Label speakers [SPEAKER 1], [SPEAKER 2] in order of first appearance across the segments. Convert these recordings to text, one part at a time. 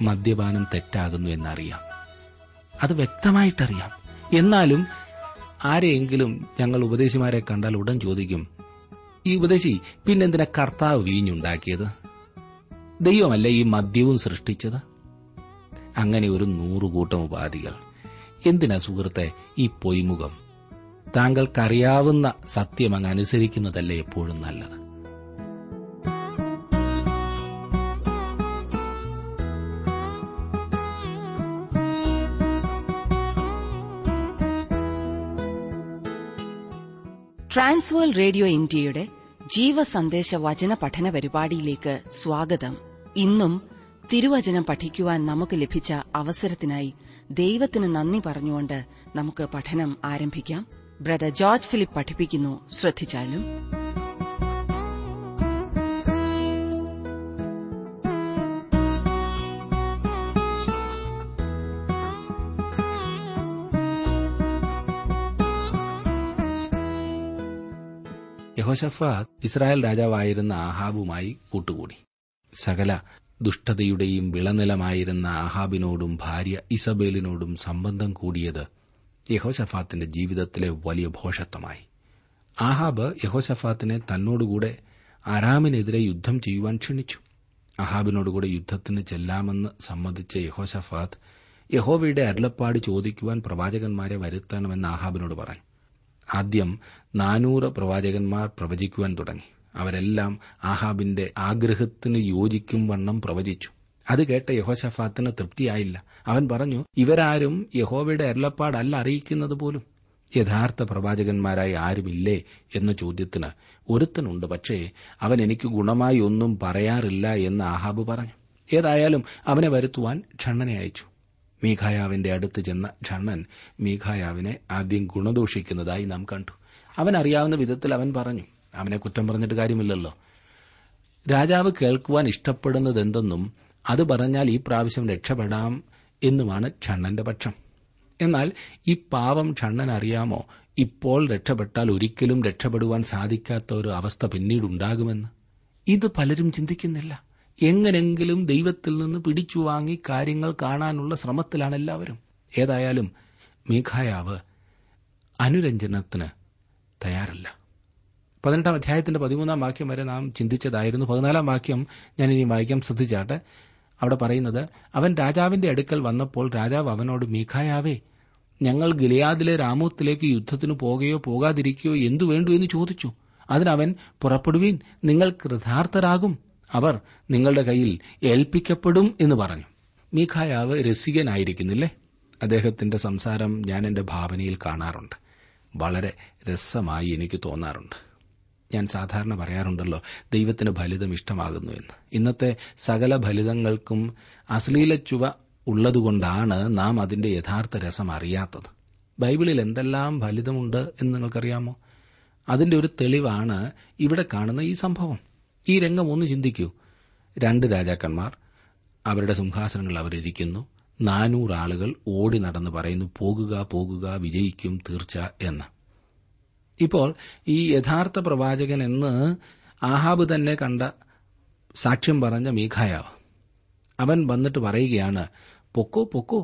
[SPEAKER 1] മദ്യപാനം തെറ്റാകുന്നു എന്നറിയാം അത് വ്യക്തമായിട്ടറിയാം എന്നാലും ആരെയെങ്കിലും ഞങ്ങൾ ഉപദേശിമാരെ കണ്ടാൽ ഉടൻ ചോദിക്കും ഈ ഉപദേശി പിന്നെന്തിനാ കർത്താവ് വീഞ്ഞുണ്ടാക്കിയത് ദൈവമല്ല ഈ മദ്യവും സൃഷ്ടിച്ചത് അങ്ങനെ ഒരു നൂറുകൂട്ടം ഉപാധികൾ എന്തിനാ സുഹൃത്തെ ഈ പൊയ്മുഖം താങ്കൾക്കറിയാവുന്ന സത്യം അങ്ങ് അനുസരിക്കുന്നതല്ലേ എപ്പോഴും നല്ലത്
[SPEAKER 2] ട്രാൻസ്വേൾ റേഡിയോ ഇന്ത്യയുടെ ജീവസന്ദേശ വചന പഠന പരിപാടിയിലേക്ക് സ്വാഗതം ഇന്നും തിരുവചനം പഠിക്കുവാൻ നമുക്ക് ലഭിച്ച അവസരത്തിനായി ദൈവത്തിന് നന്ദി പറഞ്ഞുകൊണ്ട് നമുക്ക് പഠനം ആരംഭിക്കാം ബ്രദർ ജോർജ് ഫിലിപ്പ് പഠിപ്പിക്കുന്നു ശ്രദ്ധിച്ചാലും
[SPEAKER 1] യഹോഷഫാത്ത് ഇസ്രായേൽ രാജാവായിരുന്ന ആഹാബുമായി കൂട്ടുകൂടി സകല ദുഷ്ടതയുടെയും വിളനിലമായിരുന്ന ആഹാബിനോടും ഭാര്യ ഇസബേലിനോടും സംബന്ധം കൂടിയത് യഹോഷഫാത്തിന്റെ ജീവിതത്തിലെ വലിയ ഭോഷത്വമായി ആഹാബ് യഹോഷഫാത്തിനെ തന്നോടുകൂടെ അരാമിനെതിരെ യുദ്ധം ചെയ്യുവാൻ ക്ഷണിച്ചു അഹാബിനോടുകൂടെ യുദ്ധത്തിന് ചെല്ലാമെന്ന് സമ്മതിച്ച യഹോഷഫാത്ത് യഹോവയുടെ അരുളപ്പാട് ചോദിക്കുവാൻ പ്രവാചകന്മാരെ വരുത്തണമെന്ന് ആഹാബിനോട് പറഞ്ഞു ആദ്യം നാനൂറ് പ്രവാചകന്മാർ പ്രവചിക്കുവാൻ തുടങ്ങി അവരെല്ലാം ആഹാബിന്റെ ആഗ്രഹത്തിന് യോജിക്കും വണ്ണം പ്രവചിച്ചു അത് കേട്ട യഹോഷഫാത്തിന് തൃപ്തിയായില്ല അവൻ പറഞ്ഞു ഇവരാരും യഹോവയുടെ അരുളപ്പാടല്ല അറിയിക്കുന്നത് പോലും യഥാർത്ഥ പ്രവാചകന്മാരായി ആരുമില്ലേ എന്ന ചോദ്യത്തിന് ഒരുത്തനുണ്ട് പക്ഷേ അവൻ എനിക്ക് ഗുണമായി ഒന്നും പറയാറില്ല എന്ന് ആഹാബ് പറഞ്ഞു ഏതായാലും അവനെ വരുത്തുവാൻ ക്ഷണ്ണനെ അയച്ചു മീഖായാവിന്റെ അടുത്ത് ചെന്ന ഷണ്ണൻ മീഖായാവിനെ ആദ്യം ഗുണദോഷിക്കുന്നതായി നാം കണ്ടു അവൻ അറിയാവുന്ന വിധത്തിൽ അവൻ പറഞ്ഞു അവനെ കുറ്റം പറഞ്ഞിട്ട് കാര്യമില്ലല്ലോ രാജാവ് കേൾക്കുവാൻ ഇഷ്ടപ്പെടുന്നതെന്തെന്നും അത് പറഞ്ഞാൽ ഈ പ്രാവശ്യം രക്ഷപ്പെടാം എന്നുമാണ് ഷണ്ണന്റെ പക്ഷം എന്നാൽ ഈ പാവം ഷണ്ണൻ അറിയാമോ ഇപ്പോൾ രക്ഷപ്പെട്ടാൽ ഒരിക്കലും രക്ഷപ്പെടുവാൻ സാധിക്കാത്ത ഒരു അവസ്ഥ പിന്നീടുണ്ടാകുമെന്ന് ഇത് പലരും ചിന്തിക്കുന്നില്ല എങ്ങനെങ്കിലും ദൈവത്തിൽ നിന്ന് പിടിച്ചു വാങ്ങി കാര്യങ്ങൾ കാണാനുള്ള ശ്രമത്തിലാണ് എല്ലാവരും ഏതായാലും മീഖായാവ് അനുരഞ്ജനത്തിന് തയ്യാറല്ല പതിനെട്ടാം അധ്യായത്തിന്റെ പതിമൂന്നാം വാക്യം വരെ നാം ചിന്തിച്ചതായിരുന്നു പതിനാലാം വാക്യം ഞാൻ ഇനി വായിക്കാം ശ്രദ്ധിച്ചാട്ടെ അവിടെ പറയുന്നത് അവൻ രാജാവിന്റെ അടുക്കൽ വന്നപ്പോൾ രാജാവ് അവനോട് മീഖായാവേ ഞങ്ങൾ ഗിലിയാദിലെ രാമോത്തിലേക്ക് യുദ്ധത്തിന് പോകുകയോ പോകാതിരിക്കുകയോ എന്തു വേണ്ടു എന്ന് ചോദിച്ചു അതിനവൻ പുറപ്പെടുവീൻ നിങ്ങൾ കൃതാർത്ഥരാകും അവർ നിങ്ങളുടെ കയ്യിൽ ഏൽപ്പിക്കപ്പെടും എന്ന് പറഞ്ഞു മീഖായാവ് രസികനായിരിക്കുന്നില്ലേ അദ്ദേഹത്തിന്റെ സംസാരം ഞാൻ എന്റെ ഭാവനയിൽ കാണാറുണ്ട് വളരെ രസമായി എനിക്ക് തോന്നാറുണ്ട് ഞാൻ സാധാരണ പറയാറുണ്ടല്ലോ ദൈവത്തിന് ഫലിതം ഇഷ്ടമാകുന്നു എന്ന് ഇന്നത്തെ സകല ഫലിതങ്ങൾക്കും അശ്ലീല ചുവ ഉള്ളതുകൊണ്ടാണ് നാം അതിന്റെ യഥാർത്ഥ രസം അറിയാത്തത് ബൈബിളിൽ എന്തെല്ലാം ഫലിതമുണ്ട് എന്ന് നിങ്ങൾക്കറിയാമോ അതിന്റെ ഒരു തെളിവാണ് ഇവിടെ കാണുന്ന ഈ സംഭവം ഈ രംഗം ഒന്ന് ചിന്തിക്കൂ രണ്ട് രാജാക്കന്മാർ അവരുടെ സിംഹാസനങ്ങളിൽ അവരിയ്ക്കുന്നു നാനൂറ് ആളുകൾ ഓടി നടന്ന് പറയുന്നു പോകുക പോകുക വിജയിക്കും തീർച്ച എന്ന് ഇപ്പോൾ ഈ യഥാർത്ഥ പ്രവാചകൻ എന്ന് ആഹാബ് തന്നെ കണ്ട സാക്ഷ്യം പറഞ്ഞ മീഖായാവ് അവൻ വന്നിട്ട് പറയുകയാണ് പൊക്കോ പൊക്കോ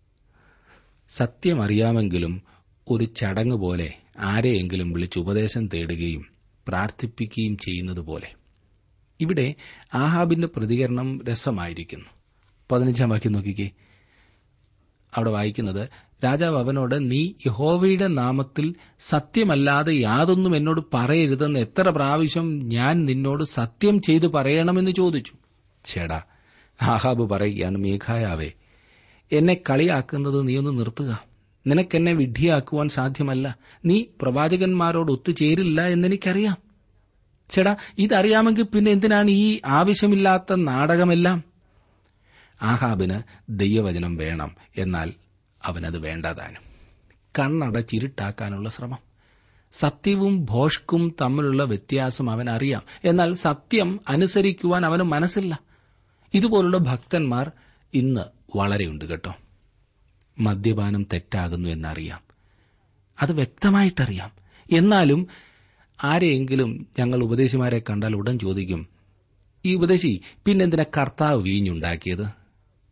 [SPEAKER 1] സത്യം അറിയാമെങ്കിലും ഒരു ചടങ്ങ് പോലെ ആരെയെങ്കിലും വിളിച്ച് ഉപദേശം തേടുകയും പ്രാർത്ഥിപ്പിക്കുകയും ചെയ്യുന്നത് പോലെ ഇവിടെ ആഹാബിന്റെ പ്രതികരണം രസമായിരിക്കുന്നു പതിനഞ്ചാം വാക്യം നോക്കിക്കേ അവിടെ വായിക്കുന്നത് രാജാവ് അവനോട് നീ യഹോവയുടെ നാമത്തിൽ സത്യമല്ലാതെ യാതൊന്നും എന്നോട് പറയരുതെന്ന് എത്ര പ്രാവശ്യം ഞാൻ നിന്നോട് സത്യം ചെയ്തു പറയണമെന്ന് ചോദിച്ചു ചേടാ ആഹാബ് പറയുകയാണ് മേഘായാവേ എന്നെ കളിയാക്കുന്നത് നീ ഒന്ന് നിർത്തുക നിനക്കെന്നെ വിഡ്ഢിയാക്കുവാൻ സാധ്യമല്ല നീ പ്രവാചകന്മാരോട് ഒത്തുചേരില്ല എന്നെനിക്കറിയാം ചേടാ ഇതറിയാമെങ്കിൽ പിന്നെ എന്തിനാണ് ഈ ആവശ്യമില്ലാത്ത നാടകമെല്ലാം ആഹാബിന് ദൈവവചനം വേണം എന്നാൽ അവനത് വേണ്ടതാനും കണ്ണടച്ചിരുട്ടാക്കാനുള്ള ശ്രമം സത്യവും ഭോഷ്കും തമ്മിലുള്ള വ്യത്യാസം അവൻ അറിയാം എന്നാൽ സത്യം അനുസരിക്കുവാൻ അവന് മനസ്സില്ല ഇതുപോലുള്ള ഭക്തന്മാർ ഇന്ന് വളരെയുണ്ട് കേട്ടോ മദ്യപാനം തെറ്റാകുന്നു എന്നറിയാം അത് വ്യക്തമായിട്ടറിയാം എന്നാലും ആരെയെങ്കിലും ഞങ്ങൾ ഉപദേശിമാരെ കണ്ടാൽ ഉടൻ ചോദിക്കും ഈ ഉപദേശി പിന്നെന്തിനാ കർത്താവ് വീഞ്ഞുണ്ടാക്കിയത്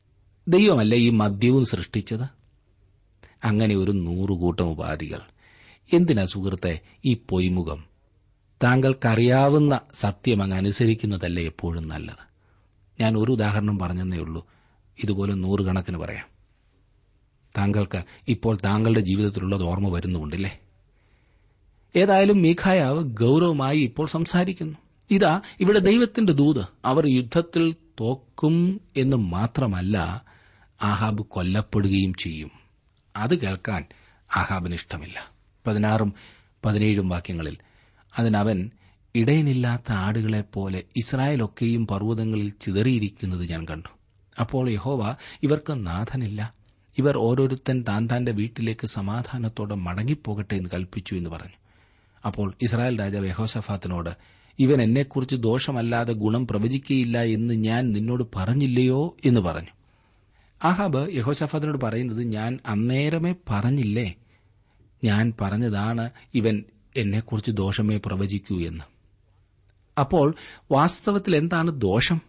[SPEAKER 1] ദൈവമല്ലേ ഈ മദ്യവും സൃഷ്ടിച്ചത് അങ്ങനെ ഒരു നൂറുകൂട്ടം ഉപാധികൾ എന്തിനാ സുഹൃത്തെ ഈ പൊയ്മുഖം താങ്കൾക്കറിയാവുന്ന സത്യം അങ്ങ് അനുസരിക്കുന്നതല്ലേ എപ്പോഴും നല്ലത് ഞാൻ ഒരു ഉദാഹരണം പറഞ്ഞെന്നേ ഉള്ളൂ ഇതുപോലെ നൂറുകണക്കിന് പറയാം താങ്കൾക്ക് ഇപ്പോൾ താങ്കളുടെ ജീവിതത്തിലുള്ളത് ഓർമ്മ വരുന്നുണ്ടല്ലേ ഏതായാലും മീഖായാവ് ഗൌരവമായി ഇപ്പോൾ സംസാരിക്കുന്നു ഇതാ ഇവിടെ ദൈവത്തിന്റെ ദൂത് അവർ യുദ്ധത്തിൽ തോക്കും എന്ന് മാത്രമല്ല ആഹാബ് കൊല്ലപ്പെടുകയും ചെയ്യും അത് കേൾക്കാൻ ആഹാബിന് ഇഷ്ടമില്ല പതിനാറും പതിനേഴും വാക്യങ്ങളിൽ അതിനവൻ ഇടയനില്ലാത്ത ആടുകളെപ്പോലെ ഇസ്രായേലൊക്കെയും പർവ്വതങ്ങളിൽ ചിതറിയിരിക്കുന്നത് ഞാൻ കണ്ടു അപ്പോൾ യഹോവ ഇവർക്ക് നാഥനില്ല ഇവർ ഓരോരുത്തൻ താൻ താന്റെ വീട്ടിലേക്ക് സമാധാനത്തോടെ മടങ്ങിപ്പോകട്ടെ എന്ന് കൽപ്പിച്ചു എന്ന് പറഞ്ഞു അപ്പോൾ ഇസ്രായേൽ രാജാവ് യഹോഷഫാത്തിനോട് ഇവൻ എന്നെക്കുറിച്ച് ദോഷമല്ലാതെ ഗുണം പ്രവചിക്കയില്ല എന്ന് ഞാൻ നിന്നോട് പറഞ്ഞില്ലയോ എന്ന് പറഞ്ഞു ആഹാബ് യഹോഷഫാത്തിനോട് പറയുന്നത് ഞാൻ അന്നേരമേ പറഞ്ഞില്ലേ ഞാൻ പറഞ്ഞതാണ് ഇവൻ എന്നെക്കുറിച്ച് ദോഷമേ പ്രവചിക്കൂ എന്ന് അപ്പോൾ വാസ്തവത്തിൽ എന്താണ് ദോഷം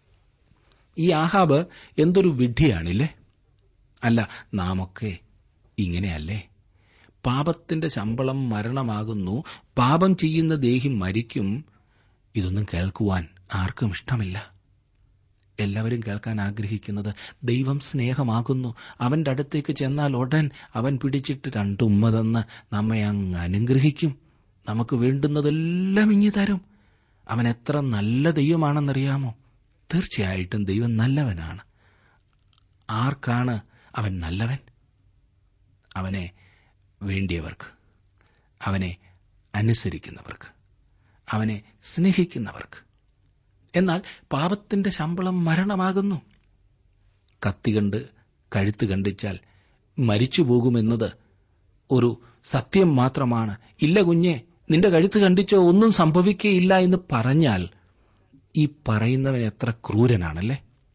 [SPEAKER 1] ഈ ആഹാബ് എന്തൊരു വിഡ്ഢിയാണില്ലേ അല്ല നാമൊക്കെ ഇങ്ങനെയല്ലേ പാപത്തിന്റെ ശമ്പളം മരണമാകുന്നു പാപം ചെയ്യുന്ന ദേഹി മരിക്കും ഇതൊന്നും കേൾക്കുവാൻ ആർക്കും ഇഷ്ടമില്ല എല്ലാവരും കേൾക്കാൻ ആഗ്രഹിക്കുന്നത് ദൈവം സ്നേഹമാകുന്നു അവന്റെ അടുത്തേക്ക് ചെന്നാൽ ഉടൻ അവൻ പിടിച്ചിട്ട് രണ്ടുമ്മ തന്ന് നമ്മെ അങ്ങ് അനുഗ്രഹിക്കും നമുക്ക് വേണ്ടുന്നതെല്ലാം ഇങ്ങി തരും അവൻ എത്ര നല്ല ദൈവമാണെന്നറിയാമോ തീർച്ചയായിട്ടും ദൈവം നല്ലവനാണ് ആർക്കാണ് അവൻ നല്ലവൻ അവനെ വേണ്ടിയവർക്ക് അവനെ അനുസരിക്കുന്നവർക്ക് അവനെ സ്നേഹിക്കുന്നവർക്ക് എന്നാൽ പാപത്തിന്റെ ശമ്പളം മരണമാകുന്നു കത്തി കണ്ട് കഴുത്ത് കണ്ടിച്ചാൽ മരിച്ചുപോകുമെന്നത് ഒരു സത്യം മാത്രമാണ് ഇല്ല കുഞ്ഞെ നിന്റെ കഴുത്ത് കണ്ടിച്ചോ ഒന്നും സംഭവിക്കുകയില്ല എന്ന് പറഞ്ഞാൽ ഈ പറയുന്നവൻ എത്ര ക്രൂരനാണല്ലേ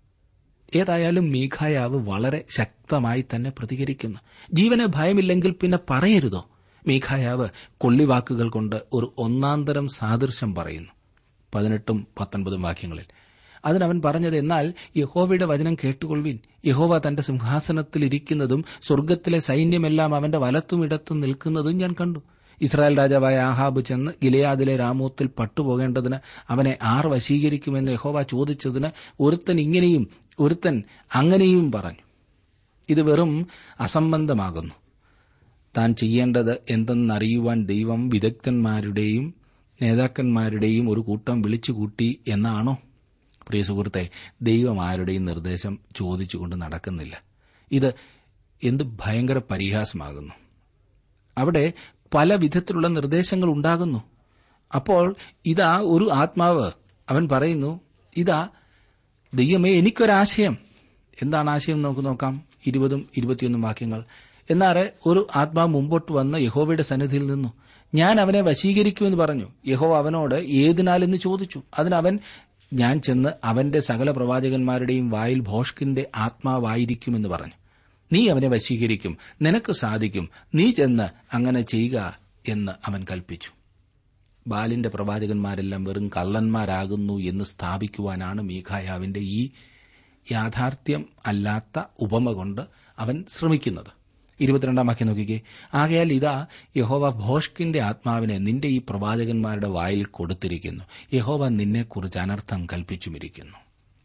[SPEAKER 1] ഏതായാലും മീഖായാവ് വളരെ ശക്തമായി തന്നെ പ്രതികരിക്കുന്നു ജീവനെ ഭയമില്ലെങ്കിൽ പിന്നെ പറയരുതോ മീഖായാവ് കൊള്ളിവാക്കുകൾ കൊണ്ട് ഒരു ഒന്നാന്തരം സാദൃശ്യം പറയുന്നു പതിനെട്ടും പത്തൊൻപതും വാക്യങ്ങളിൽ അതിനവൻ പറഞ്ഞത് എന്നാൽ യഹോവയുടെ വചനം കേട്ടുകൊള്ളുവിൻ യഹോവ തന്റെ സിംഹാസനത്തിൽ ഇരിക്കുന്നതും സ്വർഗ്ഗത്തിലെ സൈന്യമെല്ലാം അവന്റെ വലത്തും ഇടത്തും നിൽക്കുന്നതും ഞാൻ കണ്ടു ഇസ്രായേൽ രാജാവായ ആഹാബ് ചെന്ന് ഗിലയാദിലെ രാമോത്തിൽ പട്ടുപോകേണ്ടതിന് അവനെ ആർ വശീകരിക്കുമെന്ന് യഹോവ ചോദിച്ചതിന് ഒരുത്തൻ ഇങ്ങനെയും ഒരുത്തൻ അങ്ങനെയും പറഞ്ഞു ഇത് വെറും അസംബന്ധമാകുന്നു താൻ ചെയ്യേണ്ടത് എന്തെന്നറിയുവാൻ ദൈവം വിദഗ്ധന്മാരുടെയും നേതാക്കന്മാരുടെയും ഒരു കൂട്ടം വിളിച്ചുകൂട്ടി എന്നാണോ പ്രിയ സുഹൃത്തെ ദൈവം ആരുടെയും നിർദ്ദേശം ചോദിച്ചുകൊണ്ട് നടക്കുന്നില്ല ഇത് എന്ത് ഭയങ്കര പരിഹാസമാകുന്നു അവിടെ പല വിധത്തിലുള്ള നിർദ്ദേശങ്ങൾ ഉണ്ടാകുന്നു അപ്പോൾ ഇതാ ഒരു ആത്മാവ് അവൻ പറയുന്നു ഇതാ ദൈവമേ എനിക്കൊരാശയം എന്താണ് ആശയം നമുക്ക് നോക്കാം ഇരുപതും ഇരുപത്തിയൊന്നും വാക്യങ്ങൾ എന്നാറെ ഒരു ആത്മാവ് മുമ്പോട്ട് വന്ന് യഹോവയുടെ സന്നിധിയിൽ നിന്നു ഞാൻ അവനെ വശീകരിക്കുമെന്ന് പറഞ്ഞു യഹോ അവനോട് ഏതിനാലെന്ന് ചോദിച്ചു അതിനവൻ ഞാൻ ചെന്ന് അവന്റെ സകല പ്രവാചകന്മാരുടെയും വായിൽ ഭോഷ്കിന്റെ ആത്മാവായിരിക്കുമെന്ന് പറഞ്ഞു നീ അവനെ വശീകരിക്കും നിനക്ക് സാധിക്കും നീ ചെന്ന് അങ്ങനെ ചെയ്യുക എന്ന് അവൻ കൽപ്പിച്ചു ബാലിന്റെ പ്രവാചകന്മാരെല്ലാം വെറും കള്ളന്മാരാകുന്നു എന്ന് സ്ഥാപിക്കുവാനാണ് മീഖായാവിന്റെ ഈ യാഥാർത്ഥ്യം അല്ലാത്ത ഉപമ കൊണ്ട് അവൻ ശ്രമിക്കുന്നത് ഇരുപത്തിരണ്ടാം വാക്യം നോക്കിക്കേ ആകയാൽ ഇതാ യഹോവ ഭോഷ്കിന്റെ ആത്മാവിനെ നിന്റെ ഈ പ്രവാചകന്മാരുടെ വായിൽ കൊടുത്തിരിക്കുന്നു യഹോവ നിന്നെക്കുറിച്ച് അനർത്ഥം കൽപ്പിച്ചുമിരിക്കുന്നു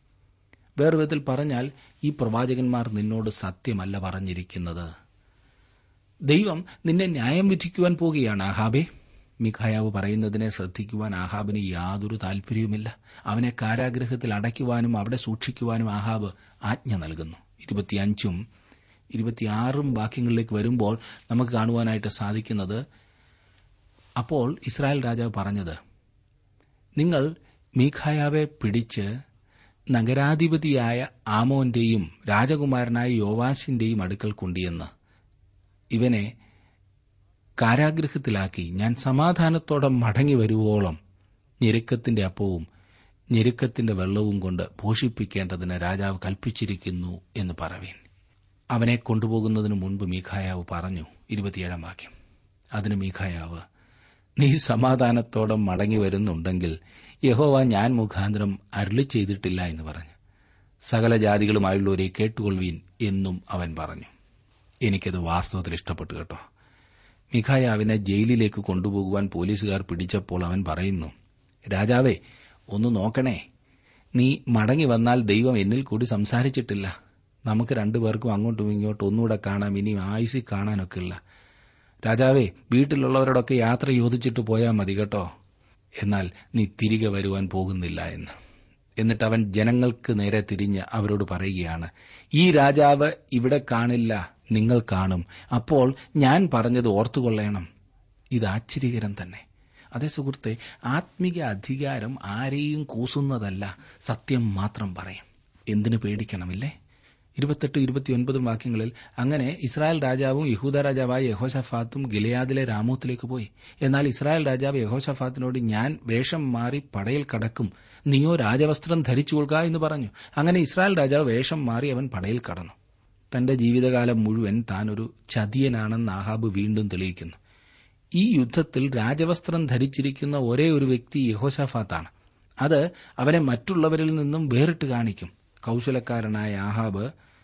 [SPEAKER 1] വേറെ വിധത്തിൽ പറഞ്ഞാൽ ഈ പ്രവാചകന്മാർ നിന്നോട് സത്യമല്ല പറഞ്ഞിരിക്കുന്നത് ദൈവം നിന്നെ ന്യായം വിധിക്കുവാൻ പോകുകയാണ് ആഹാബെ മിഖായാവ് പറയുന്നതിനെ ശ്രദ്ധിക്കുവാൻ ആഹാബിന് യാതൊരു താൽപര്യവുമില്ല അവനെ കാരാഗ്രഹത്തിൽ അടയ്ക്കുവാനും അവിടെ സൂക്ഷിക്കുവാനും ആഹാബ് ആജ്ഞ നൽകുന്നു ഇരുപത്തിയഞ്ചും ഇരുപത്തിയാറും വാക്യങ്ങളിലേക്ക് വരുമ്പോൾ നമുക്ക് കാണുവാനായിട്ട് സാധിക്കുന്നത് അപ്പോൾ ഇസ്രായേൽ രാജാവ് പറഞ്ഞത് നിങ്ങൾ മീഖായാവെ പിടിച്ച് നഗരാധിപതിയായ ആമോന്റെയും രാജകുമാരനായ യോവാശിന്റെയും അടുക്കൽ കൊണ്ടിയെന്ന് ഇവനെ കാരാഗ്രഹത്തിലാക്കി ഞാൻ സമാധാനത്തോടെ മടങ്ങി വരുവോളം ഞെരുക്കത്തിന്റെ അപ്പവും ഞെരുക്കത്തിന്റെ വെള്ളവും കൊണ്ട് പോഷിപ്പിക്കേണ്ടതിന് രാജാവ് കൽപ്പിച്ചിരിക്കുന്നു എന്ന് പറവീൻ അവനെ കൊണ്ടുപോകുന്നതിന് മുൻപ് മീഖായാവ് പറഞ്ഞു ഇരുപത്തിയേഴാം വാക്യം അതിന് മീഖായാവ് നീ സമാധാനത്തോടെ മടങ്ങി വരുന്നുണ്ടെങ്കിൽ യഹോവ ഞാൻ മുഖാന്തരം അരുളി ചെയ്തിട്ടില്ല എന്ന് പറഞ്ഞു സകല ജാതികളുമായുള്ളവരെ കേട്ടുകൊള്ളുവീൻ എന്നും അവൻ പറഞ്ഞു എനിക്കത് വാസ്തവത്തിൽ ഇഷ്ടപ്പെട്ടു കേട്ടോ മിഖായാവിനെ ജയിലിലേക്ക് കൊണ്ടുപോകുവാൻ പോലീസുകാർ പിടിച്ചപ്പോൾ അവൻ പറയുന്നു രാജാവേ ഒന്ന് നോക്കണേ നീ മടങ്ങി വന്നാൽ ദൈവം എന്നിൽ കൂടി സംസാരിച്ചിട്ടില്ല നമുക്ക് രണ്ടുപേർക്കും അങ്ങോട്ടും ഇങ്ങോട്ടും ഒന്നുകൂടെ കാണാം ഇനി ആയുസി കാണാനൊക്കെ ഇല്ല രാജാവേ വീട്ടിലുള്ളവരോടൊക്കെ യാത്ര ചോദിച്ചിട്ട് പോയാൽ മതി കേട്ടോ എന്നാൽ നീ തിരികെ വരുവാൻ പോകുന്നില്ല എന്ന് എന്നിട്ട് അവൻ ജനങ്ങൾക്ക് നേരെ തിരിഞ്ഞ് അവരോട് പറയുകയാണ് ഈ രാജാവ് ഇവിടെ കാണില്ല നിങ്ങൾ കാണും അപ്പോൾ ഞാൻ പറഞ്ഞത് ഓർത്തുകൊള്ളണം ഇത് ആശ്ചര്യകരം തന്നെ അതേ സുഹൃത്തെ ആത്മിക അധികാരം ആരെയും കൂസുന്നതല്ല സത്യം മാത്രം പറയും എന്തിനു പേടിക്കണമില്ലേ ഇരുപത്തെട്ട് ഇരുപത്തിയൊൻപതും വാക്യങ്ങളിൽ അങ്ങനെ ഇസ്രായേൽ രാജാവും യഹൂദ രാജാവായ യഹോഷഫാത്തും ഗിലയാദിലെ രാമോത്തിലേക്ക് പോയി എന്നാൽ ഇസ്രായേൽ രാജാവ് യഹോഷഫാത്തിനോട് ഞാൻ വേഷം മാറി പടയിൽ കടക്കും നീയോ രാജവസ്ത്രം ധരിച്ചുകൊള്ളുക എന്ന് പറഞ്ഞു അങ്ങനെ ഇസ്രായേൽ രാജാവ് വേഷം മാറി അവൻ പടയിൽ കടന്നു തന്റെ ജീവിതകാലം മുഴുവൻ താൻ ഒരു ചതിയനാണെന്ന് ആഹാബ് വീണ്ടും തെളിയിക്കുന്നു ഈ യുദ്ധത്തിൽ രാജവസ്ത്രം ധരിച്ചിരിക്കുന്ന ഒരേ ഒരു വ്യക്തി യഹോഷഫാത്താണ് അത് അവനെ മറ്റുള്ളവരിൽ നിന്നും വേറിട്ട് കാണിക്കും കൌശലക്കാരനായ ആഹാബ്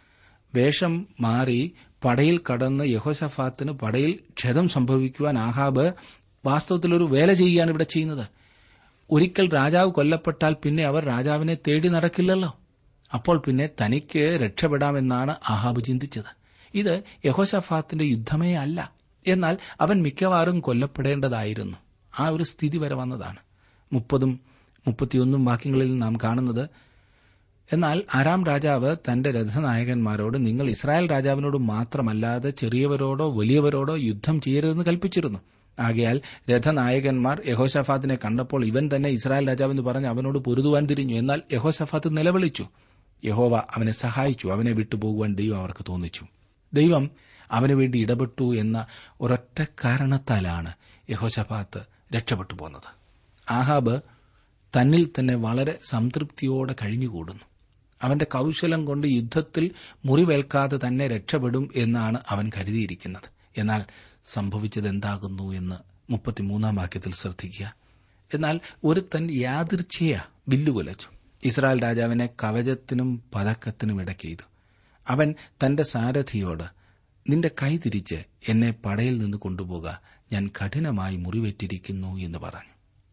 [SPEAKER 1] വേഷം മാറി പടയിൽ കടന്ന് യഹോഷഫാത്തിന് പടയിൽ ക്ഷതം സംഭവിക്കുവാൻ ആഹാബ് വാസ്തവത്തിൽ ഒരു വേല ചെയ്യുകയാണ് ഇവിടെ ചെയ്യുന്നത് ഒരിക്കൽ രാജാവ് കൊല്ലപ്പെട്ടാൽ പിന്നെ അവർ രാജാവിനെ തേടി നടക്കില്ലല്ലോ അപ്പോൾ പിന്നെ തനിക്ക് രക്ഷപ്പെടാമെന്നാണ് ആഹാബ് ചിന്തിച്ചത് ഇത് യഹോഷഫാത്തിന്റെ യുദ്ധമേ അല്ല എന്നാൽ അവൻ മിക്കവാറും കൊല്ലപ്പെടേണ്ടതായിരുന്നു ആ ഒരു സ്ഥിതി വരെ വന്നതാണ് മുപ്പതും മുപ്പത്തിയൊന്നും വാക്യങ്ങളിൽ നാം കാണുന്നത് എന്നാൽ ആരാം രാജാവ് തന്റെ രഥനായകന്മാരോട് നിങ്ങൾ ഇസ്രായേൽ രാജാവിനോട് മാത്രമല്ലാതെ ചെറിയവരോടോ വലിയവരോടോ യുദ്ധം ചെയ്യരുതെന്ന് കൽപ്പിച്ചിരുന്നു ആകയാൽ രഥനായകന്മാർ യഹോഷഫാത്തിനെ കണ്ടപ്പോൾ ഇവൻ തന്നെ ഇസ്രായേൽ രാജാവെന്ന് പറഞ്ഞ് അവനോട് പൊരുതുവാൻ തിരിഞ്ഞു എന്നാൽ യഹോഷഫാത്ത് നിലവിളിച്ചു യഹോവ അവനെ സഹായിച്ചു അവനെ വിട്ടുപോകുവാൻ ദൈവം അവർക്ക് തോന്നിച്ചു ദൈവം അവന് വേണ്ടി ഇടപെട്ടു എന്ന ഒരൊറ്റ കാരണത്താലാണ് യഹോഷഫാത്ത് രക്ഷപ്പെട്ടു പോന്നത് ആഹാബ് തന്നിൽ തന്നെ വളരെ സംതൃപ്തിയോടെ കഴിഞ്ഞുകൂടുന്നു അവന്റെ കൌശലം കൊണ്ട് യുദ്ധത്തിൽ മുറിവേൽക്കാതെ തന്നെ രക്ഷപ്പെടും എന്നാണ് അവൻ കരുതിയിരിക്കുന്നത് എന്നാൽ സംഭവിച്ചത് എന്താകുന്നു എന്ന് മുപ്പത്തിമൂന്നാം വാക്യത്തിൽ ശ്രദ്ധിക്കുക എന്നാൽ ഒരുത്തൻ യാദൃച്ഛയ വില്ലുകൊലച്ചു ഇസ്രായേൽ രാജാവിനെ കവചത്തിനും പതക്കത്തിനും ഇടയ്ക്കെയ്തു അവൻ തന്റെ സാരഥിയോട് നിന്റെ കൈ തിരിച്ച് എന്നെ പടയിൽ നിന്ന് കൊണ്ടുപോക ഞാൻ കഠിനമായി മുറിവേറ്റിരിക്കുന്നു എന്ന് പറഞ്ഞു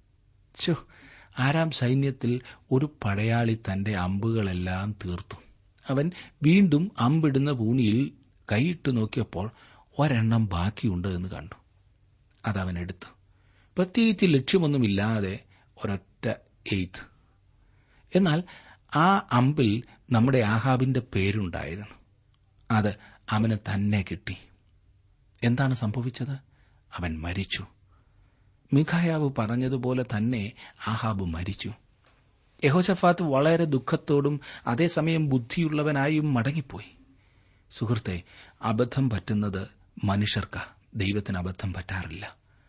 [SPEAKER 1] ഛോ ആരാം സൈന്യത്തിൽ ഒരു പടയാളി തന്റെ അമ്പുകളെല്ലാം തീർത്തു അവൻ വീണ്ടും അമ്പിടുന്ന ഭൂമിയിൽ കൈയിട്ട് നോക്കിയപ്പോൾ ഒരെണ്ണം ബാക്കിയുണ്ട് എന്ന് കണ്ടു അതവൻ എടുത്തു പ്രത്യേകിച്ച് ലക്ഷ്യമൊന്നുമില്ലാതെ ഒരൊറ്റ എയ്ത്ത് എന്നാൽ ആ അമ്പിൽ നമ്മുടെ ആഹാബിന്റെ പേരുണ്ടായിരുന്നു അത് അവന് തന്നെ കിട്ടി എന്താണ് സംഭവിച്ചത് അവൻ മരിച്ചു മിഖായാവ് പറഞ്ഞതുപോലെ തന്നെ ആഹാബ് മരിച്ചു യഹോഷഫാത്ത് വളരെ ദുഃഖത്തോടും അതേസമയം ബുദ്ധിയുള്ളവനായും മടങ്ങിപ്പോയി സുഹൃത്തെ അബദ്ധം പറ്റുന്നത് മനുഷ്യർക്ക ദൈവത്തിന് അബദ്ധം പറ്റാറില്ല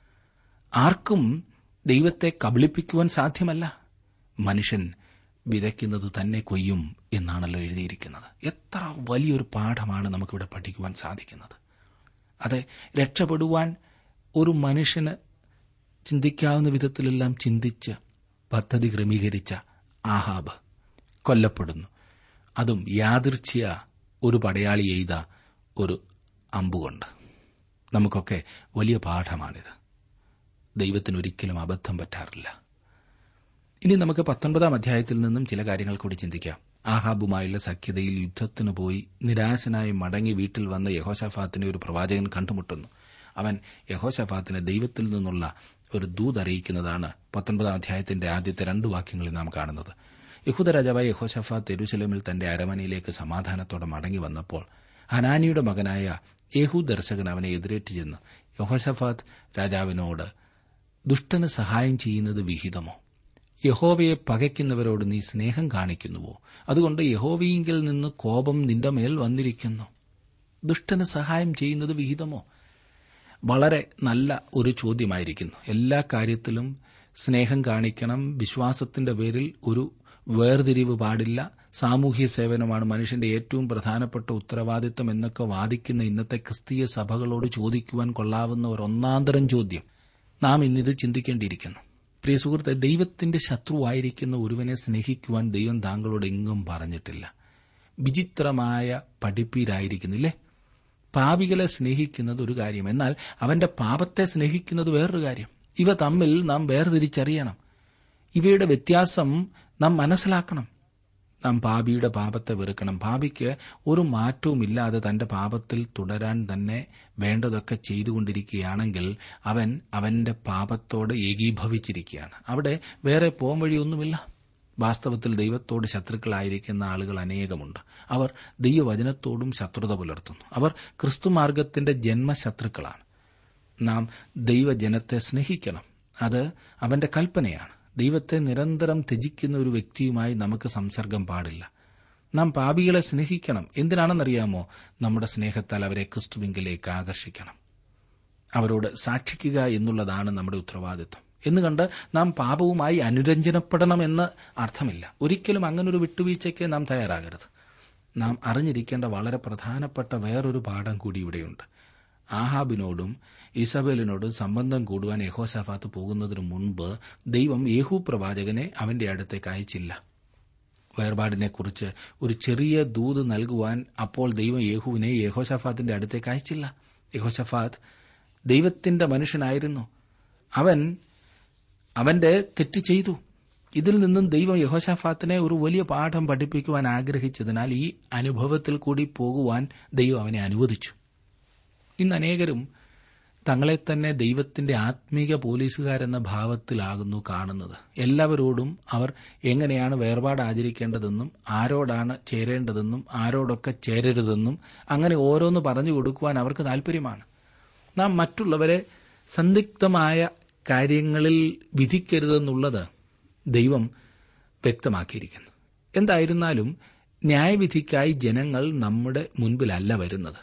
[SPEAKER 1] ആർക്കും ദൈവത്തെ കബളിപ്പിക്കുവാൻ സാധ്യമല്ല മനുഷ്യൻ വിതയ്ക്കുന്നത് തന്നെ കൊയ്യും എന്നാണല്ലോ എഴുതിയിരിക്കുന്നത് എത്ര വലിയൊരു പാഠമാണ് നമുക്കിവിടെ പഠിക്കുവാൻ സാധിക്കുന്നത് അതെ രക്ഷപ്പെടുവാൻ ഒരു മനുഷ്യന് ചിന്തിക്കാവുന്ന വിധത്തിലെല്ലാം ചിന്തിച്ച് പദ്ധതി ക്രമീകരിച്ച ആഹാബ് കൊല്ലപ്പെടുന്നു അതും യാദൃച്ഛ്യ ഒരു പടയാളി എയ്ത ഒരു അമ്പുകൊണ്ട് നമുക്കൊക്കെ വലിയ പാഠമാണിത് ദൈവത്തിന് ഒരിക്കലും അബദ്ധം പറ്റാറില്ല ഇനി നമുക്ക് പത്തൊൻപതാം അധ്യായത്തിൽ നിന്നും ചില കാര്യങ്ങൾ കൂടി ചിന്തിക്കാം ആഹാബുമായുള്ള സഖ്യതയിൽ യുദ്ധത്തിന് പോയി നിരാശനായി മടങ്ങി വീട്ടിൽ വന്ന യഹോഷഫാത്തിനെ ഒരു പ്രവാചകൻ കണ്ടുമുട്ടുന്നു അവൻ യഹോഷഫാത്തിനെ ദൈവത്തിൽ നിന്നുള്ള ഒരു ദൂത് അറിയിക്കുന്നതാണ് പത്തൊൻപതാം അധ്യായത്തിന്റെ ആദ്യത്തെ രണ്ട് വാക്യങ്ങളിൽ നാം കാണുന്നത് യഹൂദ രാജാവായ യഹോഷഫാത്ത് എരുസലേമിൽ തന്റെ അരമനയിലേക്ക് സമാധാനത്തോടെ മടങ്ങി വന്നപ്പോൾ ഹനാനിയുടെ മകനായ യേഹു ദർശകൻ അവനെ എതിരേറ്റ് ചെന്ന് യഹോഷഫാത്ത് രാജാവിനോട് ദുഷ്ടന് സഹായം ചെയ്യുന്നത് വിഹിതമോ യഹോവയെ പകയ്ക്കുന്നവരോട് നീ സ്നേഹം കാണിക്കുന്നുവോ അതുകൊണ്ട് യഹോവയിങ്കിൽ നിന്ന് കോപം നിന്റെ മേൽ വന്നിരിക്കുന്നു ദുഷ്ടന് സഹായം ചെയ്യുന്നത് വിഹിതമോ വളരെ നല്ല ഒരു ചോദ്യമായിരിക്കുന്നു എല്ലാ കാര്യത്തിലും സ്നേഹം കാണിക്കണം വിശ്വാസത്തിന്റെ പേരിൽ ഒരു വേർതിരിവ് പാടില്ല സാമൂഹ്യ സേവനമാണ് മനുഷ്യന്റെ ഏറ്റവും പ്രധാനപ്പെട്ട ഉത്തരവാദിത്തം എന്നൊക്കെ വാദിക്കുന്ന ഇന്നത്തെ ക്രിസ്തീയ സഭകളോട് ചോദിക്കുവാൻ കൊള്ളാവുന്ന ഒരു ഒന്നാന്തരം ചോദ്യം നാം ഇന്നിത് ചിന്തിക്കേണ്ടിയിരിക്കുന്നു പ്രിയ സുഹൃത്തെ ദൈവത്തിന്റെ ശത്രുവായിരിക്കുന്ന ഒരുവനെ സ്നേഹിക്കുവാൻ ദൈവം താങ്കളോട് എങ്ങും പറഞ്ഞിട്ടില്ല വിചിത്രമായ പഠിപ്പീരായിരിക്കുന്നില്ലേ പാപികളെ സ്നേഹിക്കുന്നത് ഒരു കാര്യം എന്നാൽ അവന്റെ പാപത്തെ സ്നേഹിക്കുന്നത് വേറൊരു കാര്യം ഇവ തമ്മിൽ നാം വേർതിരിച്ചറിയണം ഇവയുടെ വ്യത്യാസം നാം മനസ്സിലാക്കണം നാം പാപിയുടെ പാപത്തെ വെറുക്കണം പാപിക്ക് ഒരു മാറ്റവുമില്ലാതെ തന്റെ പാപത്തിൽ തുടരാൻ തന്നെ വേണ്ടതൊക്കെ ചെയ്തുകൊണ്ടിരിക്കുകയാണെങ്കിൽ അവൻ അവന്റെ പാപത്തോട് ഏകീഭവിച്ചിരിക്കുകയാണ് അവിടെ വേറെ പോം വഴിയൊന്നുമില്ല വാസ്തവത്തിൽ ദൈവത്തോട് ശത്രുക്കളായിരിക്കുന്ന ആളുകൾ അനേകമുണ്ട് അവർ ദൈവവചനത്തോടും ശത്രുത പുലർത്തുന്നു അവർ ക്രിസ്തുമാർഗത്തിന്റെ ജന്മശത്രുക്കളാണ് നാം ദൈവജനത്തെ സ്നേഹിക്കണം അത് അവന്റെ കൽപ്പനയാണ് ദൈവത്തെ നിരന്തരം ത്യജിക്കുന്ന ഒരു വ്യക്തിയുമായി നമുക്ക് സംസർഗം പാടില്ല നാം പാപികളെ സ്നേഹിക്കണം എന്തിനാണെന്നറിയാമോ നമ്മുടെ സ്നേഹത്താൽ അവരെ ക്രിസ്തുവിങ്കിലേക്ക് ആകർഷിക്കണം അവരോട് സാക്ഷിക്കുക എന്നുള്ളതാണ് നമ്മുടെ ഉത്തരവാദിത്വം എന്ന് കണ്ട് നാം പാപവുമായി അനുരഞ്ജനപ്പെടണമെന്ന് അർത്ഥമില്ല ഒരിക്കലും അങ്ങനൊരു വിട്ടുവീഴ്ചയ്ക്ക് നാം തയ്യാറാകരുത് നാം അറിഞ്ഞിരിക്കേണ്ട വളരെ പ്രധാനപ്പെട്ട വേറൊരു പാഠം കൂടി ഇവിടെയുണ്ട് ആഹാബിനോടും ഇസബേലിനോടും സംബന്ധം കൂടുവാൻ യഹോസഫാത്ത് പോകുന്നതിനു മുൻപ് ദൈവം യേഹു പ്രവാചകനെ അവന്റെ അടുത്തേക്ക് അയച്ചില്ല വേർപാടിനെക്കുറിച്ച് ഒരു ചെറിയ ദൂത് നൽകുവാൻ അപ്പോൾ ദൈവം യേഹുവിനെ യഹോഷഫാത്തിന്റെ അടുത്തേക്ക് അയച്ചില്ല യഹോഷഫാത്ത് ദൈവത്തിന്റെ മനുഷ്യനായിരുന്നു അവൻ അവന്റെ തെറ്റ് ചെയ്തു ഇതിൽ നിന്നും ദൈവം യഹോഷാഫാത്തിനെ ഒരു വലിയ പാഠം പഠിപ്പിക്കുവാൻ ആഗ്രഹിച്ചതിനാൽ ഈ അനുഭവത്തിൽ കൂടി പോകുവാൻ ദൈവം അവനെ അനുവദിച്ചു ഇന്ന് അനേകരും തങ്ങളെ തന്നെ ദൈവത്തിന്റെ ആത്മീക പോലീസുകാരെന്ന ഭാവത്തിലാകുന്നു കാണുന്നത് എല്ലാവരോടും അവർ എങ്ങനെയാണ് വേർപാട് ആചരിക്കേണ്ടതെന്നും ആരോടാണ് ചേരേണ്ടതെന്നും ആരോടൊക്കെ ചേരരുതെന്നും അങ്ങനെ ഓരോന്ന് പറഞ്ഞു കൊടുക്കുവാൻ അവർക്ക് താൽപര്യമാണ് നാം മറ്റുള്ളവരെ സന്ദിഗ്ധമായ കാര്യങ്ങളിൽ വിധിക്കരുതെന്നുള്ളത് ദൈവം വ്യക്തമാക്കിയിരിക്കുന്നു എന്തായിരുന്നാലും ന്യായവിധിക്കായി ജനങ്ങൾ നമ്മുടെ മുൻപിലല്ല വരുന്നത്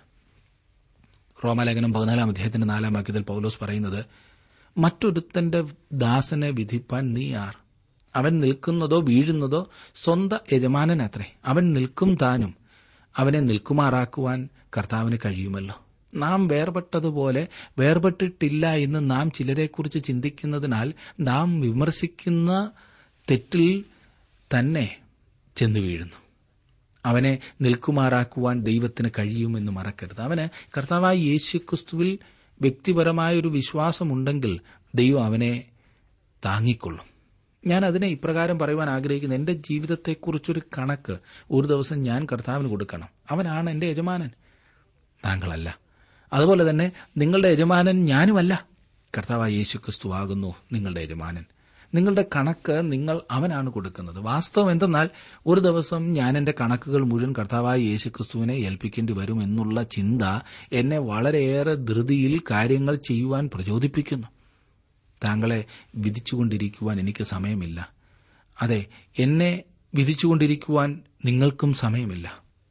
[SPEAKER 1] റോമലേഖനം പതിനാലാം അധ്യായത്തിന്റെ നാലാം വാക്യത്തിൽ പൌലോസ് പറയുന്നത് മറ്റൊരുത്തന്റെ ദാസനെ വിധിപ്പാൻ നീ ആർ അവൻ നിൽക്കുന്നതോ വീഴുന്നതോ സ്വന്ത യജമാനനത്രേ അവൻ നിൽക്കും താനും അവനെ നിൽക്കുമാറാക്കുവാൻ കർത്താവിന് കഴിയുമല്ലോ നാം വേർപെട്ടതുപോലെ വേർപെട്ടിട്ടില്ല എന്ന് നാം ചിലരെക്കുറിച്ച് ചിന്തിക്കുന്നതിനാൽ നാം വിമർശിക്കുന്ന തെറ്റിൽ തന്നെ ചെന്നു വീഴുന്നു അവനെ നിൽക്കുമാറാക്കുവാൻ ദൈവത്തിന് കഴിയുമെന്ന് മറക്കരുത് അവന് കർത്താവായ യേശുക്രിസ്തുവിൽ വ്യക്തിപരമായ ഒരു വിശ്വാസമുണ്ടെങ്കിൽ ദൈവം അവനെ താങ്ങിക്കൊള്ളും ഞാൻ അതിനെ ഇപ്രകാരം പറയുവാൻ ആഗ്രഹിക്കുന്നു എന്റെ ജീവിതത്തെക്കുറിച്ചൊരു കണക്ക് ഒരു ദിവസം ഞാൻ കർത്താവിന് കൊടുക്കണം അവനാണ് എന്റെ യജമാനൻ താങ്കളല്ല അതുപോലെ തന്നെ നിങ്ങളുടെ യജമാനൻ ഞാനുമല്ല കർത്താവായ യേശുക്രിസ്തു ആകുന്നു നിങ്ങളുടെ യജമാനൻ നിങ്ങളുടെ കണക്ക് നിങ്ങൾ അവനാണ് കൊടുക്കുന്നത് വാസ്തവം എന്തെന്നാൽ ഒരു ദിവസം ഞാൻ എന്റെ കണക്കുകൾ മുഴുവൻ കർത്താവായ യേശുക്രിസ്തുവിനെ ഏൽപ്പിക്കേണ്ടി വരും എന്നുള്ള ചിന്ത എന്നെ വളരെയേറെ ധൃതിയിൽ കാര്യങ്ങൾ ചെയ്യുവാൻ പ്രചോദിപ്പിക്കുന്നു താങ്കളെ വിധിച്ചുകൊണ്ടിരിക്കുവാൻ എനിക്ക് സമയമില്ല അതെ എന്നെ വിധിച്ചുകൊണ്ടിരിക്കുവാൻ നിങ്ങൾക്കും സമയമില്ല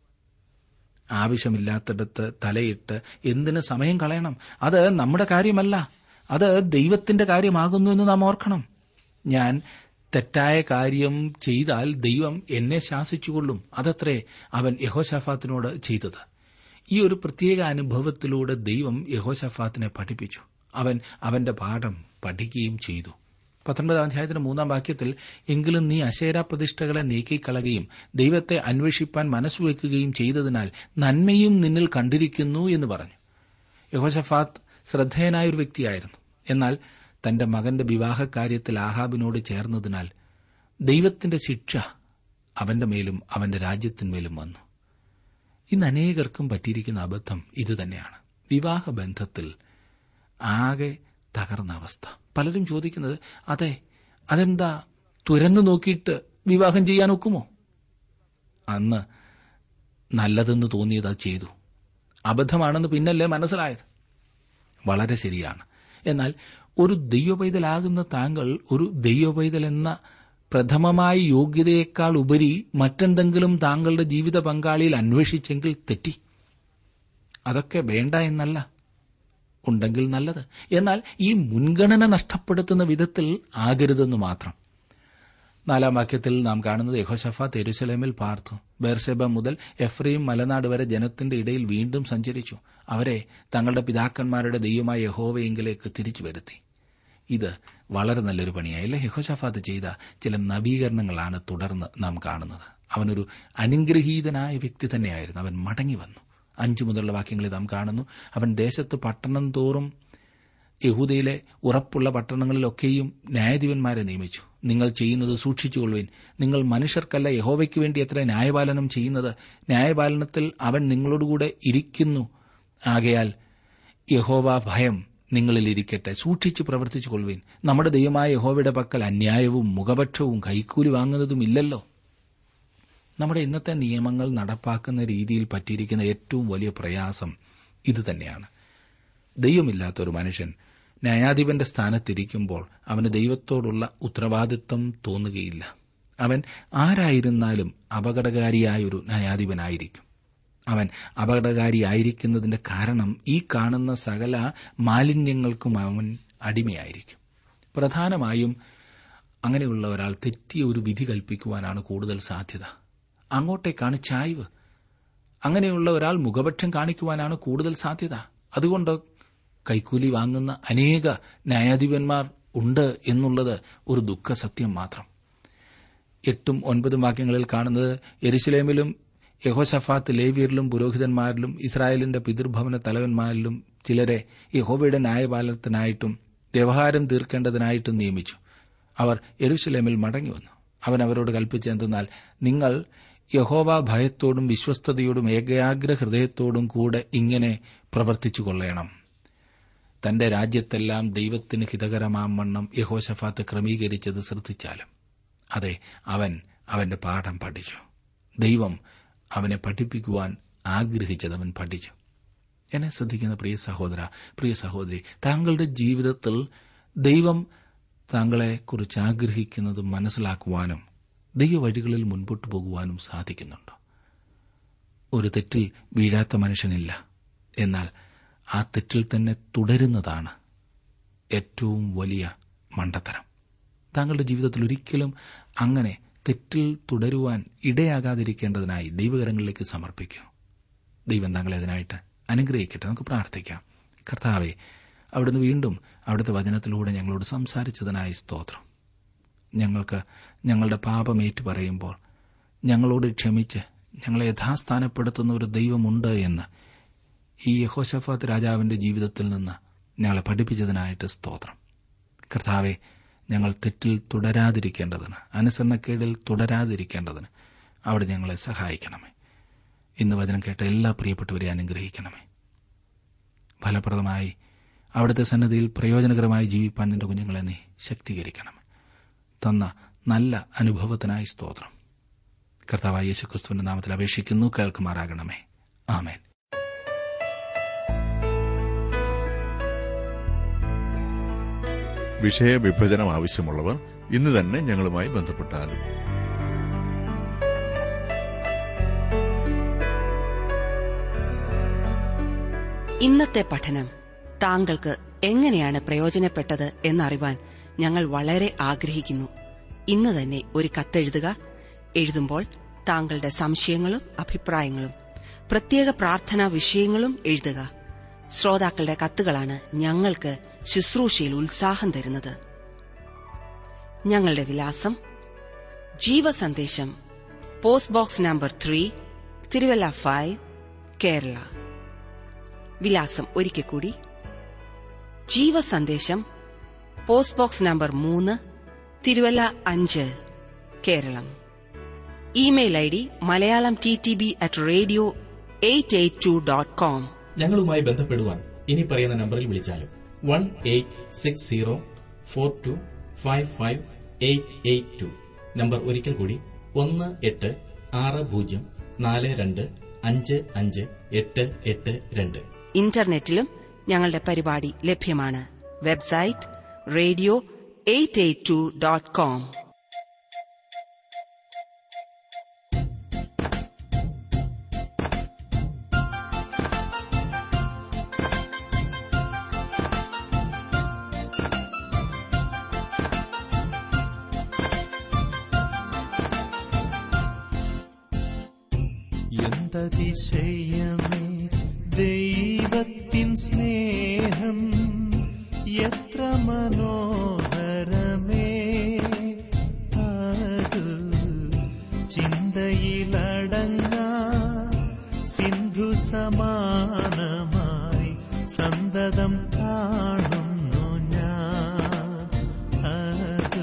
[SPEAKER 1] ആവശ്യമില്ലാത്തിടത്ത് തലയിട്ട് എന്തിന് സമയം കളയണം അത് നമ്മുടെ കാര്യമല്ല അത് ദൈവത്തിന്റെ കാര്യമാകുന്നു എന്ന് നാം ഓർക്കണം ഞാൻ തെറ്റായ കാര്യം ചെയ്താൽ ദൈവം എന്നെ ശാസിച്ചുകൊള്ളും അതത്രേ അവൻ യഹോഷാഫാത്തിനോട് ചെയ്തത് ഈ ഒരു പ്രത്യേക അനുഭവത്തിലൂടെ ദൈവം യഹോഷാഫാത്തിനെ പഠിപ്പിച്ചു അവൻ അവന്റെ പാഠം പഠിക്കുകയും ചെയ്തു പത്തൊൻപതാം അധ്യായത്തിന്റെ മൂന്നാം വാക്യത്തിൽ എങ്കിലും നീ അശേര പ്രതിഷ്ഠകളെ നീക്കിക്കളയുകയും ദൈവത്തെ അന്വേഷിപ്പാൻ മനസ്സുവെക്കുകയും ചെയ്തതിനാൽ നന്മയും നിന്നിൽ കണ്ടിരിക്കുന്നു എന്ന് പറഞ്ഞു യഹോഷഫാത്ത് ശ്രദ്ധേയനായ ഒരു വ്യക്തിയായിരുന്നു എന്നാൽ തന്റെ മകന്റെ വിവാഹകാര്യത്തിൽ ആഹാബിനോട് ചേർന്നതിനാൽ ദൈവത്തിന്റെ ശിക്ഷ അവന്റെ മേലും അവന്റെ രാജ്യത്തിന്മേലും വന്നു ഇന്ന് അനേകർക്കും പറ്റിയിരിക്കുന്ന അബദ്ധം ഇതുതന്നെയാണ് വിവാഹബന്ധത്തിൽ ആകെ തകർന്ന അവസ്ഥ പലരും ചോദിക്കുന്നത് അതെ അതെന്താ തുരന്നു നോക്കിയിട്ട് വിവാഹം ചെയ്യാൻ ഒക്കുമോ അന്ന് നല്ലതെന്ന് തോന്നിയത് അത് ചെയ്തു അബദ്ധമാണെന്ന് പിന്നല്ലേ മനസ്സിലായത് വളരെ ശരിയാണ് എന്നാൽ ഒരു ദൈവപൈതലാകുന്ന താങ്കൾ ഒരു ദൈവപൈതൽ എന്ന പ്രഥമമായ യോഗ്യതയേക്കാൾ ഉപരി മറ്റെന്തെങ്കിലും താങ്കളുടെ ജീവിത പങ്കാളിയിൽ അന്വേഷിച്ചെങ്കിൽ തെറ്റി അതൊക്കെ വേണ്ട എന്നല്ല ഉണ്ടെങ്കിൽ നല്ലത് എന്നാൽ ഈ മുൻഗണന നഷ്ടപ്പെടുത്തുന്ന വിധത്തിൽ ആകരുതെന്ന് മാത്രം നാലാം വാക്യത്തിൽ നാം കാണുന്നത് യഹോഷഫാത്ത് എരുസലേമിൽ പാർത്തു ബേർസെബ മുതൽ എഫ്രയും മലനാട് വരെ ജനത്തിന്റെ ഇടയിൽ വീണ്ടും സഞ്ചരിച്ചു അവരെ തങ്ങളുടെ പിതാക്കന്മാരുടെ ദൈവമായ യഹോവയെങ്കിലേക്ക് തിരിച്ചു വരുത്തി ഇത് വളരെ നല്ലൊരു പണിയായില്ലേ യഹോഷാഫാത്ത് ചെയ്ത ചില നവീകരണങ്ങളാണ് തുടർന്ന് നാം കാണുന്നത് അവനൊരു അനുഗ്രഹീതനായ വ്യക്തി തന്നെയായിരുന്നു അവൻ മടങ്ങി വന്നു അഞ്ചു മുതലുള്ള വാക്യങ്ങളിൽ നാം കാണുന്നു അവൻ ദേശത്ത് പട്ടണം തോറും യഹൂദയിലെ ഉറപ്പുള്ള പട്ടണങ്ങളിലൊക്കെയും ന്യായാധിപന്മാരെ നിയമിച്ചു നിങ്ങൾ ചെയ്യുന്നത് സൂക്ഷിച്ചുകൊള്ളുവിൻ നിങ്ങൾ മനുഷ്യർക്കല്ല യഹോവയ്ക്ക് വേണ്ടി എത്ര ന്യായപാലനം ചെയ്യുന്നത് ന്യായപാലനത്തിൽ അവൻ നിങ്ങളോടുകൂടെ ഇരിക്കുന്നു ആകയാൽ യഹോവ ഭയം നിങ്ങളിൽ ഇരിക്കട്ടെ സൂക്ഷിച്ച് പ്രവർത്തിച്ചു കൊള്ളുവിൻ നമ്മുടെ ദൈവമായ യഹോവയുടെ പക്കൽ അന്യായവും മുഖപക്ഷവും കൈക്കൂലി വാങ്ങുന്നതും ഇല്ലല്ലോ നമ്മുടെ ഇന്നത്തെ നിയമങ്ങൾ നടപ്പാക്കുന്ന രീതിയിൽ പറ്റിയിരിക്കുന്ന ഏറ്റവും വലിയ പ്രയാസം ഇതുതന്നെയാണ് ദൈവമില്ലാത്ത ഒരു മനുഷ്യൻ ന്യായാധിപന്റെ സ്ഥാനത്തിരിക്കുമ്പോൾ അവന് ദൈവത്തോടുള്ള ഉത്തരവാദിത്വം തോന്നുകയില്ല അവൻ ആരായിരുന്നാലും അപകടകാരിയായ ഒരു ന്യായാധിപനായിരിക്കും അവൻ അപകടകാരിയായിരിക്കുന്നതിന്റെ കാരണം ഈ കാണുന്ന സകല മാലിന്യങ്ങൾക്കും അവൻ അടിമയായിരിക്കും പ്രധാനമായും അങ്ങനെയുള്ള ഒരാൾ തെറ്റിയ ഒരു വിധി കൽപ്പിക്കുവാനാണ് കൂടുതൽ സാധ്യത അങ്ങോട്ടേക്കാണ് ചായ്വ് അങ്ങനെയുള്ള ഒരാൾ മുഖപക്ഷം കാണിക്കുവാനാണ് കൂടുതൽ സാധ്യത അതുകൊണ്ട് കൈക്കൂലി വാങ്ങുന്ന അനേക ന്യായാധിപന്മാർ ഉണ്ട് എന്നുള്ളത് ഒരു ദുഃഖസത്യം മാത്രം എട്ടും ഒൻപതും വാക്യങ്ങളിൽ കാണുന്നത് എരുസലേമിലും യഹോഷഫാത്ത് ലേവിയരിലും പുരോഹിതന്മാരിലും ഇസ്രായേലിന്റെ പിതൃഭവന തലവന്മാരിലും ചിലരെ യഹോബയുടെ ന്യായപാലനത്തിനായിട്ടും വ്യവഹാരം തീർക്കേണ്ടതിനായിട്ടും നിയമിച്ചു അവർ എരുസലേമിൽ മടങ്ങിവന്നു അവൻ അവരോട് കൽപ്പിച്ചെന്തെന്നാൽ നിങ്ങൾ യഹോവ ഭയത്തോടും വിശ്വസ്തയോടും ഏകാഗ്ര ഹൃദയത്തോടും കൂടെ ഇങ്ങനെ പ്രവർത്തിച്ചു കൊള്ളണം തന്റെ രാജ്യത്തെല്ലാം ദൈവത്തിന് ഹിതകരമാം വണ്ണം യഹോഷഫാത്ത് ക്രമീകരിച്ചത് ശ്രദ്ധിച്ചാലും അതെ അവൻ അവന്റെ പാഠം പഠിച്ചു ദൈവം അവനെ പഠിപ്പിക്കുവാൻ ആഗ്രഹിച്ചത് അവൻ പഠിച്ചു എന്നെ ശ്രദ്ധിക്കുന്ന പ്രിയ സഹോദര പ്രിയ സഹോദരി താങ്കളുടെ ജീവിതത്തിൽ ദൈവം താങ്കളെക്കുറിച്ച് ആഗ്രഹിക്കുന്നത് മനസ്സിലാക്കുവാനും ദൈവവഴികളിൽ മുൻപോട്ട് പോകുവാനും സാധിക്കുന്നുണ്ടോ ഒരു തെറ്റിൽ വീഴാത്ത മനുഷ്യനില്ല എന്നാൽ ആ തെറ്റിൽ തന്നെ തുടരുന്നതാണ് ഏറ്റവും വലിയ മണ്ടത്തരം താങ്കളുടെ ജീവിതത്തിൽ ഒരിക്കലും അങ്ങനെ തെറ്റിൽ തുടരുവാൻ ഇടയാകാതിരിക്കേണ്ടതിനായി ദൈവകരങ്ങളിലേക്ക് സമർപ്പിക്കൂ ദൈവം താങ്കളെ അതിനായിട്ട് അനുഗ്രഹിക്കട്ടെ നമുക്ക് പ്രാർത്ഥിക്കാം കർത്താവെ അവിടുന്ന് വീണ്ടും അവിടുത്തെ വചനത്തിലൂടെ ഞങ്ങളോട് സംസാരിച്ചതിനായി സ്തോത്രം ഞങ്ങൾക്ക് ഞങ്ങളുടെ പാപമേറ്റു പറയുമ്പോൾ ഞങ്ങളോട് ക്ഷമിച്ച് ഞങ്ങളെ യഥാസ്ഥാനപ്പെടുത്തുന്ന ഒരു ദൈവമുണ്ട് എന്ന് ഈ യഹോഷഫാത്ത് രാജാവിന്റെ ജീവിതത്തിൽ നിന്ന് ഞങ്ങളെ പഠിപ്പിച്ചതിനായിട്ട് സ്തോത്രം കർത്താവെ ഞങ്ങൾ തെറ്റിൽ തുടരാതിരിക്കേണ്ടതിന് അനുസരണക്കേടിൽ തുടരാതിരിക്കേണ്ടതിന് അവിടെ ഞങ്ങളെ സഹായിക്കണമേ ഇന്ന് വചനം കേട്ട എല്ലാ പ്രിയപ്പെട്ടവരെ അനുഗ്രഹിക്കണമേ ഫലപ്രദമായി അവിടുത്തെ സന്നദ്ധിയിൽ പ്രയോജനകരമായി ജീവിപ്പാൻ നിന്റെ കുഞ്ഞുങ്ങളെ നീ ശക്തീകരിക്കണമേ തന്ന നല്ല അനുഭവത്തിനായി സ്തോത്രം കർത്താവായ യേശുക്രിസ്തുവിന്റെ നാമത്തിൽ അപേക്ഷിക്കുന്നു കേൾക്കുമാറാകണമേ ആമേൻ
[SPEAKER 3] വിഷയവിഭജനം ആവശ്യമുള്ളവർ ഇന്ന് തന്നെ ഞങ്ങളുമായി ബന്ധപ്പെട്ടാലും
[SPEAKER 2] ഇന്നത്തെ പഠനം താങ്കൾക്ക് എങ്ങനെയാണ് പ്രയോജനപ്പെട്ടത് എന്നറിവാൻ ഞങ്ങൾ വളരെ ആഗ്രഹിക്കുന്നു ഇന്ന് തന്നെ ഒരു കത്തെഴുതുക എഴുതുമ്പോൾ താങ്കളുടെ സംശയങ്ങളും അഭിപ്രായങ്ങളും പ്രത്യേക പ്രാർത്ഥനാ വിഷയങ്ങളും എഴുതുക ശ്രോതാക്കളുടെ കത്തുകളാണ് ഞങ്ങൾക്ക് ശുശ്രൂഷയിൽ ഉത്സാഹം തരുന്നത് ഞങ്ങളുടെ വിലാസം Jeevasandesham post box number three Thiruvalla five Kerala വിലാസം ഒരിക്കൽ കൂടി ജീവസന്ദേശം പോസ്റ്റ് ബോക്സ് നമ്പർ മൂന്ന് തിരുവല്ല അഞ്ച് Keralam email I D Malayalam T T B at radio eight eight two dot com
[SPEAKER 4] ഞങ്ങളുമായി ബന്ധപ്പെടുവാൻ ഇനി പറയുന്ന നമ്പറിൽ വിളിച്ചാലും one eight six zero four to five five eight eight to number ഒരിക്കൽ കൂടി ഒന്ന് എട്ട് ആറ് പൂജ്യം നാല് രണ്ട് അഞ്ച് അഞ്ച് എട്ട് എട്ട് രണ്ട്
[SPEAKER 2] ഇന്റർനെറ്റിലും ഞങ്ങളുടെ പരിപാടി ലഭ്യമാണ് website radio eight eight two dot com
[SPEAKER 5] എന്തതിശയമേ ദൈവത്തിൻ സ്നേഹം എത്ര മനോഹരമേ അത് ചിന്തയിലടങ്ങ സിന്ധു സമാനമായി സന്തതം കാണുന്നു ഞാൻ അത്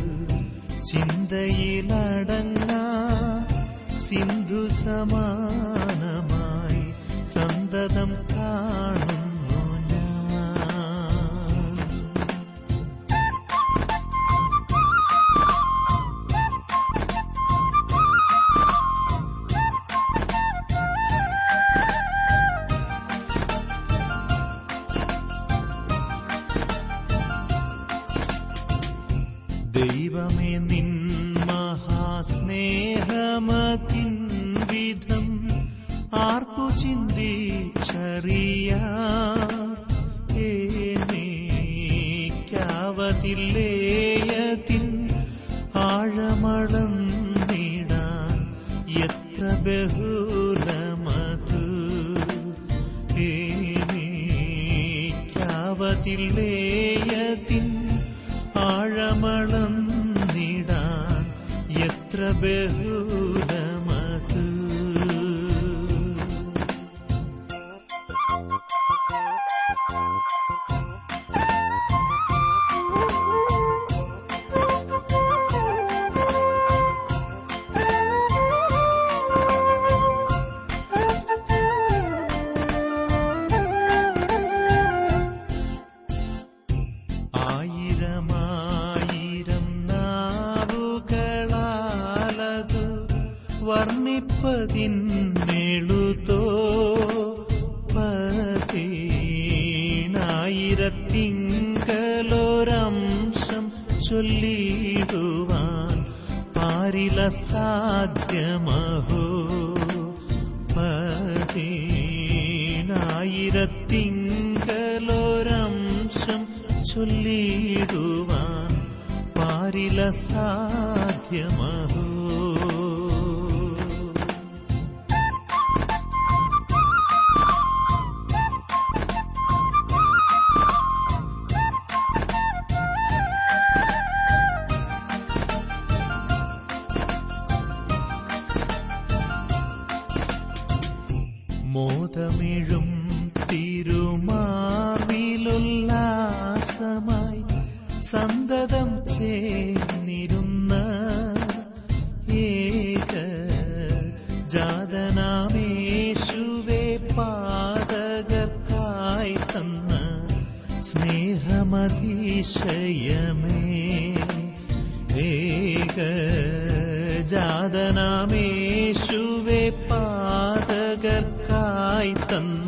[SPEAKER 5] ചിന്തയിലടങ്ങ സിന്ധു സമാനമായി സന്തതം കാണുന്നു ഞാൻ ദൈവമേ നിൻ മഹാസ്നേഹമതിൻ വിധം ആർക്കു ചിന്തിച്ചറിയാവതില്ലേയതിൻ ആഴമളന്നിടാൻ എത്ര ബഹുലമതു ഏനിക്കാവതില്ലേയതിൻ ആഴമളന്നിടാൻ എത്ര ബഹുലമതു ആയിരമായിരം നാവുകളാലതു വർണ്ണിപ്പതിന്നെഴുതോ പതിനായിരത്തിങ്കലൊരംശം ചൊല്ലിടുവാൻ പാരില സാധ്യമഹോ പതിനായിരത്തിങ്കലൊരംശം ചൊല്ലിടുവാൻ പാരില സാധ്യമഹോ മോദമിഴും തിരുമാവിലുല്ലാസമായി സന്തതം ചേർന്നിരുന്ന ഏക ജാതനാമേശുവേ പാതകർക്കായി തന്ന സ്നേഹമതിശയമേ ഏക ജാതനാമേശുവേ പാതകർക്കായി തന്ന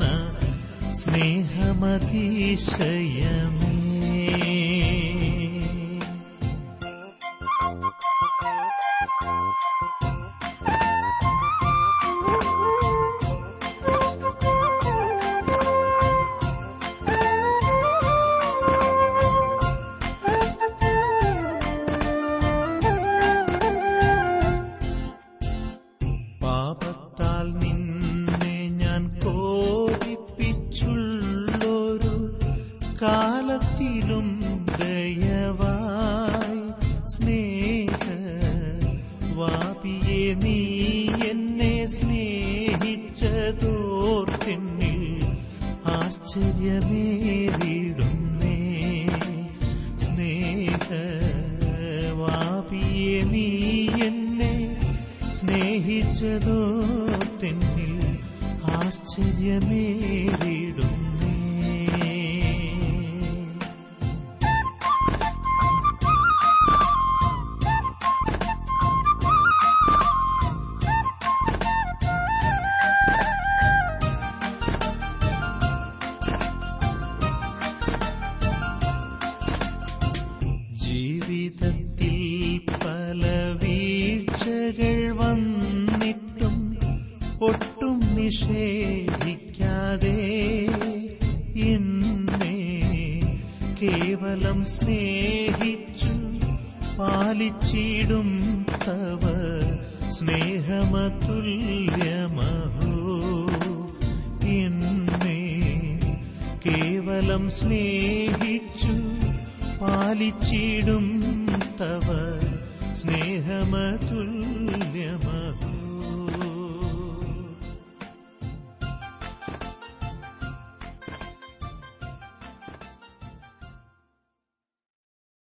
[SPEAKER 5] സ്നേഹമതിശയമേ പാപത്താൽ നിന്നെ ഞാൻ കോപിപ്പിച്ചുള്ളൊരു കാലത്തിലും ദയവായി സ്നേഹ വാപിയെ നീ എന്നെ സ്നേഹിച്ചതോർത്തിന്നിൽ ആശ്ചര്യമേറിടുന്നേ സ്നേഹ വാപിയെ നീ എന്നെ സ്നേഹിച്ചതോ തെന്നിൽ ആശ്ചര്യമേറിടുന്നേ ജീവിതത്തിൽ പല വീഴ്ചകൾ വന്നിട്ടും ഒട്ടും നിഷേധിക്കാതെ എന്നെ കേവലം സ്നേഹിച്ചു പാലിച്ചിടും തവ സ്നേഹമതുല്യമഹോ എന്നെ കേവലം സ്നേഹിച്ചു പാലിച്ചിടും തവ സ്നേഹമതുല്യമഹോ